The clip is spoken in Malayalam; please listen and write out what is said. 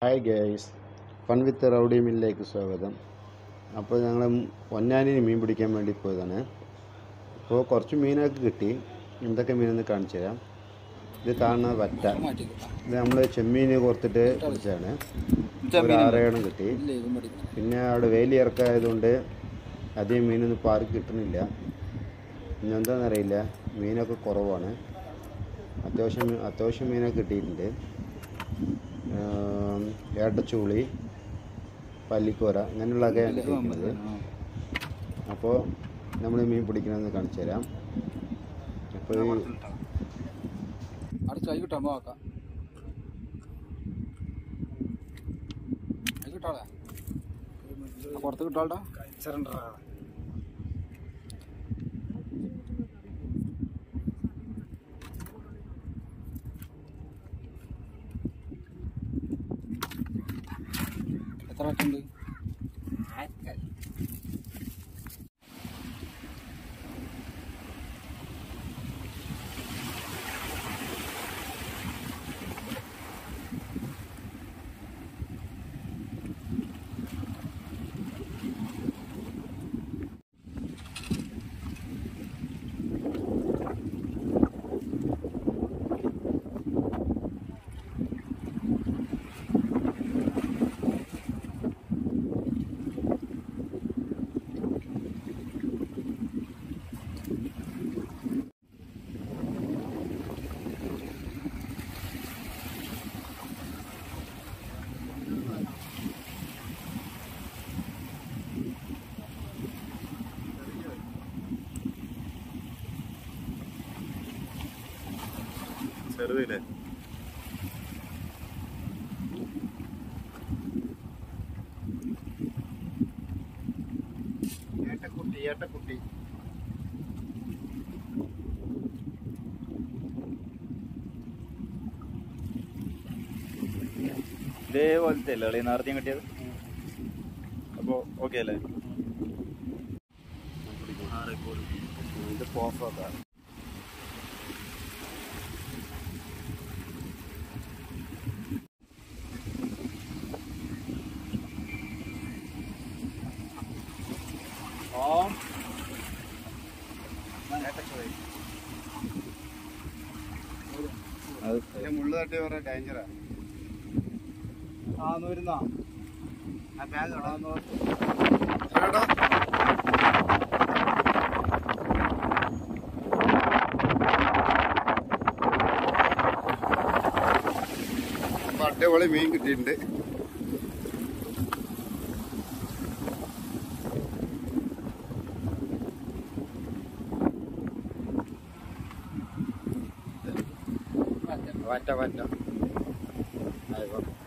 hi guys fun with rowdy മില്ലിലേക്ക് സ്വാഗതം അപ്പോൾ ഞങ്ങൾ പൊന്നാനിന് മീൻ പിടിക്കാൻ വേണ്ടി പോയതാണ് അപ്പോൾ കുറച്ച് മീനൊക്കെ കിട്ടി എന്തൊക്കെ മീനെന്ന് കാണിച്ചു തരാം ഇത് കാണുന്ന വറ്റ ഇത് നമ്മൾ ചെമ്മീൻ കോർത്തിട്ട് പിടിച്ചതാണ് ഒരു ആറേഴെണ്ണം കിട്ടി പിന്നെ അവിടെ വേലി ഇറക്കായതുകൊണ്ട് അധികം മീനൊന്നും ഇപ്പോൾ ആർക്കും കിട്ടുന്നില്ല പിന്നെ എന്താണെന്നറിയില്ല മീനൊക്കെ കുറവാണ് അത്യാവശ്യം മീ- അത്യാവശ്യം മീനൊക്കെ കിട്ടിയിട്ടുണ്ട് ആം, ഏട്ടച്ചൂളി പല്ലിക്കോര ഇങ്ങനെയുള്ളതൊക്കെയാണ് കിട്ടിയിരിക്കുന്നത് അപ്പോൾ നമ്മൾ മീൻ പിടിക്കണമെന്ന് കാണിച്ചു തരാം അപ്പോൾ ഈ അടച്ച് ആയിക്കോട്ടെ അമ്മ ആക്കാം ആയിക്കോട്ടാളെ പുറത്ത് കിട്ടാളടാ എത്ര ഉണ്ട് ചെറുതില്ലേ ഏട്ടക്കുട്ടി ഏട്ടക്കുട്ടി ഇതേപോലത്തെ അല്ലേ കളി നേരത്തെയും കിട്ടിയത് അപ്പോ ഓക്കെ അല്ലേ ഇത് പോഫാ മുള്ളു തട്ടി കുറെ ഡേഞ്ചറാ ആ നൂരുന്നാ അപ്പൊ അടിപൊളി മീൻ കിട്ടിയിട്ടുണ്ട് വറ്റ വറ്റ ആയിക്കോട്ടെ